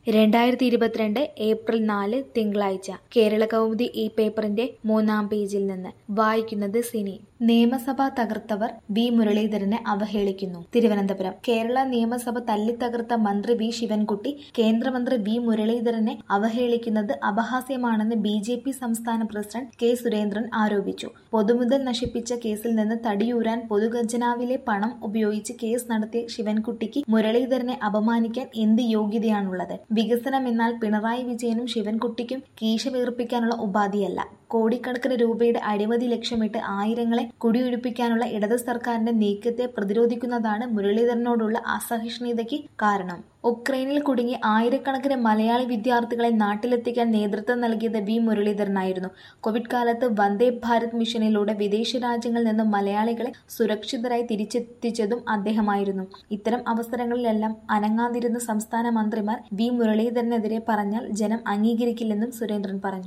രണ്ടായിരത്തി ഇരുപത്തിരണ്ട് ഏപ്രിൽ നാല് തിങ്കളാഴ്ച കേരള കൗമുദി ഈ പേപ്പറിന്റെ മൂന്നാം പേജിൽ നിന്ന് വായിക്കുന്നത് സിനി നിയമസഭ തകർത്തവർ വി മുരളീധരനെ അവഹേളിക്കുന്നു തിരുവനന്തപുരം കേരള നിയമസഭ തല്ലിത്തകർത്ത മന്ത്രി വി ശിവൻകുട്ടി കേന്ദ്രമന്ത്രി വി മുരളീധരനെ അവഹേളിക്കുന്നത് അപഹാസ്യമാണെന്ന് ബി ജെ പി സംസ്ഥാന പ്രസിഡന്റ് കെ സുരേന്ദ്രൻ ആരോപിച്ചു പൊതുമുതൽ നശിപ്പിച്ച കേസിൽ നിന്ന് തടിയൂരാൻ പൊതുഖജനാവിലെ പണം ഉപയോഗിച്ച് കേസ് നടത്തിയ ശിവൻകുട്ടിക്ക് മുരളീധരനെ അപമാനിക്കാൻ എന്ത് യോഗ്യതയാണുള്ളത് വികസനം എന്നാൽ പിണറായി വിജയനും ശിവൻകുട്ടിക്കും കീശ വീർപ്പിക്കാനുള്ള ഉപാധിയല്ല കോടിക്കണക്കിന് രൂപയുടെ അഴിമതി ലക്ഷ്യമിട്ട് ആയിരങ്ങളെ കുടിയൊഴിപ്പിക്കാനുള്ള ഇടത് സർക്കാരിന്റെ നീക്കത്തെ പ്രതിരോധിക്കുന്നതാണ് മുരളീധരനോടുള്ള അസഹിഷ്ണുതയ്ക്ക് കാരണം ഉക്രൈനിൽ കുടുങ്ങി ആയിരക്കണക്കിന് മലയാളി വിദ്യാർത്ഥികളെ നാട്ടിലെത്തിക്കാൻ നേതൃത്വം നൽകിയത് വി മുരളീധരനായിരുന്നു കോവിഡ് കാലത്ത് വന്ദേ ഭാരത് മിഷനിലൂടെ വിദേശ രാജ്യങ്ങളിൽ നിന്ന് മലയാളികളെ സുരക്ഷിതരായി തിരിച്ചെത്തിച്ചതും അദ്ദേഹമായിരുന്നു ഇത്തരം അവസരങ്ങളിലെല്ലാം അനങ്ങാതിരുന്ന സംസ്ഥാന മന്ത്രിമാർ വി മുരളീധരനെതിരെ പറഞ്ഞാൽ ജനം അംഗീകരിക്കില്ലെന്നും സുരേന്ദ്രൻ പറഞ്ഞു